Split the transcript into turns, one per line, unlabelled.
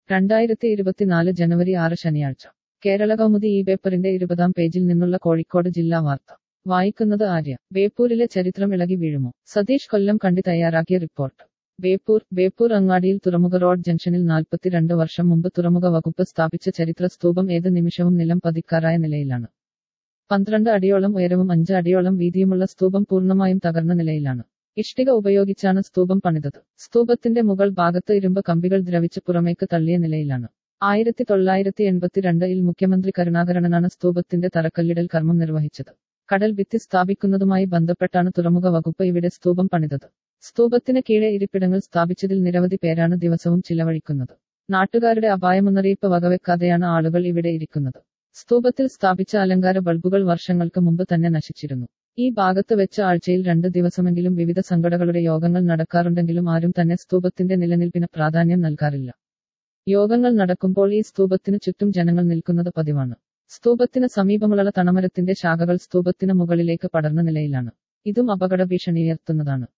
രണ്ടായിരത്തി ഇരുപത്തിനാല് ജനുവരി ആറ് ശനിയാഴ്ച കേരള കൗമുദി ഈ പേപ്പറിന്റെ ഇരുപതാം പേജിൽ നിന്നുള്ള കോഴിക്കോട് ജില്ലാ വാർത്ത വായിക്കുന്നത് ആര്യ ബേപ്പൂരിലെ ചരിത്രം ഇളകി വീഴുമോ സതീഷ് കൊല്ലം കണ്ടി തയ്യാറാക്കിയ റിപ്പോർട്ട് ബേപ്പൂർ ബേപ്പൂർ അങ്ങാടിയിൽ തുറമുഖ റോഡ് ജംഗ്ഷനിൽ നാൽപ്പത്തിരണ്ട് വർഷം മുമ്പ് തുറമുഖ വകുപ്പ് സ്ഥാപിച്ച ചരിത്ര സ്തൂപം ഏത് നിമിഷവും നിലം പതിക്കാറായ നിലയിലാണ് പന്ത്രണ്ട് അടിയോളം ഉയരവും അഞ്ച് അടിയോളം വീതിയുമുള്ള സ്തൂപം പൂർണ്ണമായും തകർന്ന നിലയിലാണ് ഇഷ്ടിക ഉപയോഗിച്ചാണ് സ്തൂപം പണിതത് സ്തൂപത്തിന്റെ മുകൾ ഭാഗത്ത് ഇരുമ്പ് കമ്പികൾ ദ്രവിച്ച് പുറമേക്ക് തള്ളിയ നിലയിലാണ് ആയിരത്തി തൊള്ളായിരത്തി എൺപത്തിരണ്ടിൽ മുഖ്യമന്ത്രി കരുണാകരനാണ് സ്തൂപത്തിന്റെ തറക്കല്ലിടൽ കർമ്മം നിർവഹിച്ചത് കടൽ ഭിത്തി സ്ഥാപിക്കുന്നതുമായി ബന്ധപ്പെട്ടാണ് തുറമുഖ വകുപ്പ് ഇവിടെ സ്തൂപം പണിതത് സ്തൂപത്തിന് കീഴെ ഇരിപ്പിടങ്ങൾ സ്ഥാപിച്ചതിൽ നിരവധി പേരാണ് ദിവസവും ചിലവഴിക്കുന്നത് നാട്ടുകാരുടെ അപായമുന്നറിയിപ്പ് വകവെക്കാതെയാണ് ആളുകൾ ഇവിടെ ഇരിക്കുന്നത് സ്തൂപത്തിൽ സ്ഥാപിച്ച അലങ്കാര ബൾബുകൾ വർഷങ്ങൾക്ക് മുമ്പ് തന്നെ നശിച്ചിരുന്നു ഈ ഭാഗത്ത് വെച്ച് ആഴ്ചയിൽ രണ്ട് ദിവസമെങ്കിലും വിവിധ സംഘടനകളുടെ യോഗങ്ങൾ നടക്കാറുണ്ടെങ്കിലും ആരും തന്നെ സ്തൂപത്തിന്റെ നിലനിൽപ്പിന് പ്രാധാന്യം നൽകാറില്ല യോഗങ്ങൾ നടക്കുമ്പോൾ ഈ സ്തൂപത്തിനു ചുറ്റും ജനങ്ങൾ നിൽക്കുന്നത് പതിവാണ് സ്തൂപത്തിന് സമീപമുള്ള തണമരത്തിന്റെ ശാഖകൾ സ്തൂപത്തിന് മുകളിലേക്ക് പടർന്ന നിലയിലാണ് ഇതും അപകട ഭീഷണി ഉയർത്തുന്നതാണ്